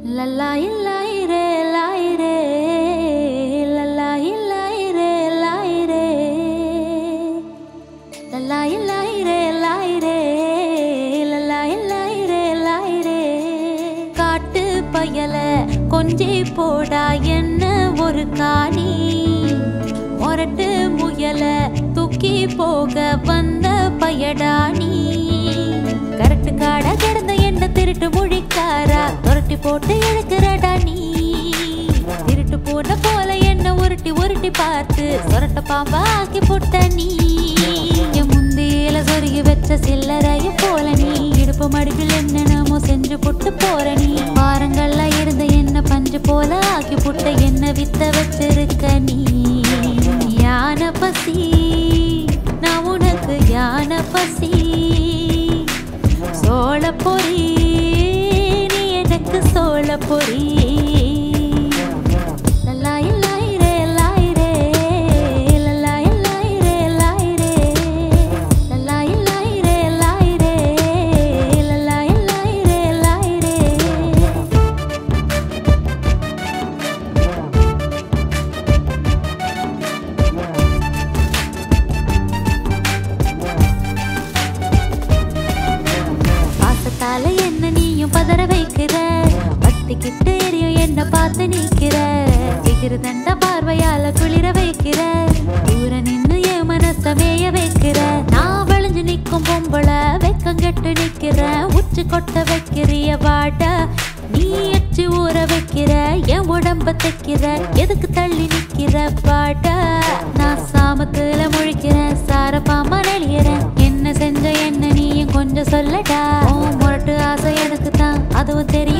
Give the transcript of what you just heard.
லல்லாய் லாய் ரே லாய் ரே லல்லாய் லாய் ரே லாய் ரே லல்லாய் லாய் ரே லாய் ரே லல்லாய் லாய் ரே லாய் ரே காட்டு பயல கொஞ்சி போடா என்ன ஒரு காணி மொரட்டு முயல தூக்கி போக வந்த பயடா நீ கரட்டு காடா கிடந்த என்ன திருட்டு முழிக்காரா துரட்டி போட்டு இழுக்கிறடா நீ திருட்டு போன போல என்ன உருட்டி உருட்டி பார்த்து சொரட்ட பாம்பா ஆக்கி போட்ட நீ என் முந்தியில சொருகி வச்ச சில்லறைய போல நீ இடுப்பு மடிப்பில் என்னென்னமோ செஞ்சு புட்டு போற நீ வாரங்கள்ல இருந்த என்ன பஞ்சு போல ஆக்கி புட்ட என்ன வித்த வச்சிருக்க நீ யான பசி நான் உனக்கு யான பசி சோழ பொறி நீ எனக்கு சோழ பொறி லல்லாய் லாய் ரே லாய் ரே லல்லாய் லாய் ரே லாய் ரே லல்லாய் லாய் ரே லாய் ரே லல்லாய் லாய் ரே லாய் ரே பாசத்தால என்ன நீயும் பதற வைக்கிற பத்திக்கிட்டு எரியும் என்ன பார்த்து நிக்கிற எகிரு தண்ட பார்வையால குளிர வைக்கிற தூர நின்னு என் மனச மேய வைக்கிற நான் வளைஞ்சு நிக்கும் பொம்பள வெக்கம் கெட்டு நிக்கிற உச்சி கொட்ட வைக்கிறிய வாட நீ எச்சு ஊற வைக்கிற என் உடம்ப தைக்கிற எதுக்கு தள்ளி நிக்கிற பாட நான் சாமத்துல முழிக்கிறேன் சார பாம்பா நெளியறேன் என்ன செஞ்ச என்ன நீயும் கொஞ்சம் சொல்லடா உன் முரட்டு ஆசை எனக்கு தான் அதுவும் தெரியும்